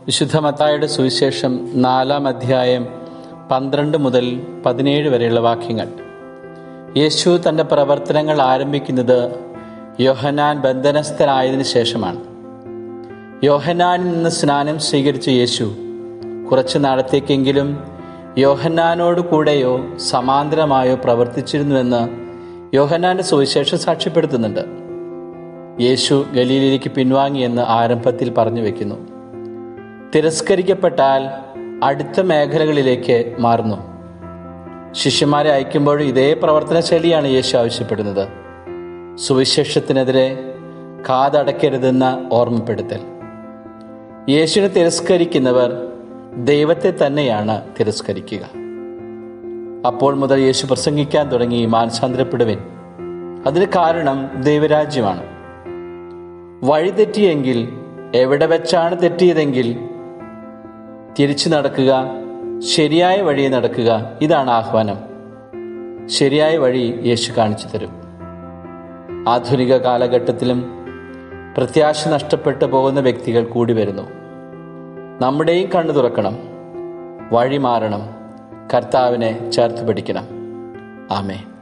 വിശുദ്ധ മത്തായുടെ സുവിശേഷം നാലാം അധ്യായം പന്ത്രണ്ട് മുതൽ പതിനേഴ് വരെയുള്ള വാക്യങ്ങൾ യേശു തൻ്റെ പ്രവർത്തനങ്ങൾ ആരംഭിക്കുന്നത് യോഹനാൻ ബന്ധനസ്ഥനായതിനു ശേഷമാണ് യോഹനാനിൽ നിന്ന് സ്നാനം സ്വീകരിച്ച യേശു കുറച്ചു നാളത്തേക്കെങ്കിലും യോഹന്നാനോട് കൂടെയോ സമാന്തരമായോ പ്രവർത്തിച്ചിരുന്നുവെന്ന് യോഹന്നാന്റെ സുവിശേഷം സാക്ഷ്യപ്പെടുത്തുന്നുണ്ട് യേശു ഗലീലയിലേക്ക് പിൻവാങ്ങിയെന്ന് ആരംഭത്തിൽ പറഞ്ഞു വെക്കുന്നു തിരസ്കരിക്കപ്പെട്ടാൽ അടുത്ത മേഖലകളിലേക്ക് മാറുന്നു ശിഷ്യന്മാരെ അയക്കുമ്പോൾ ഇതേ പ്രവർത്തന ശൈലിയാണ് യേശു ആവശ്യപ്പെടുന്നത് സുവിശേഷത്തിനെതിരെ കാതടക്കരുതെന്ന ഓർമ്മപ്പെടുത്തൽ യേശുവിനെ തിരസ്കരിക്കുന്നവർ ദൈവത്തെ തന്നെയാണ് തിരസ്കരിക്കുക അപ്പോൾ മുതൽ യേശു പ്രസംഗിക്കാൻ തുടങ്ങി മാനസാന്തരപ്പെടുവിൻ അതിന് കാരണം ദൈവരാജ്യമാണ് വഴി തെറ്റിയെങ്കിൽ എവിടെ വെച്ചാണ് തെറ്റിയതെങ്കിൽ തിരിച്ചു നടക്കുക ശരിയായ വഴി നടക്കുക ഇതാണ് ആഹ്വാനം ശരിയായ വഴി യേശു കാണിച്ചു തരും ആധുനിക കാലഘട്ടത്തിലും പ്രത്യാശ നഷ്ടപ്പെട്ടു പോകുന്ന വ്യക്തികൾ കൂടി വരുന്നു നമ്മുടെയും കണ്ണു തുറക്കണം വഴി മാറണം കർത്താവിനെ ചേർത്ത് പിടിക്കണം ആമേ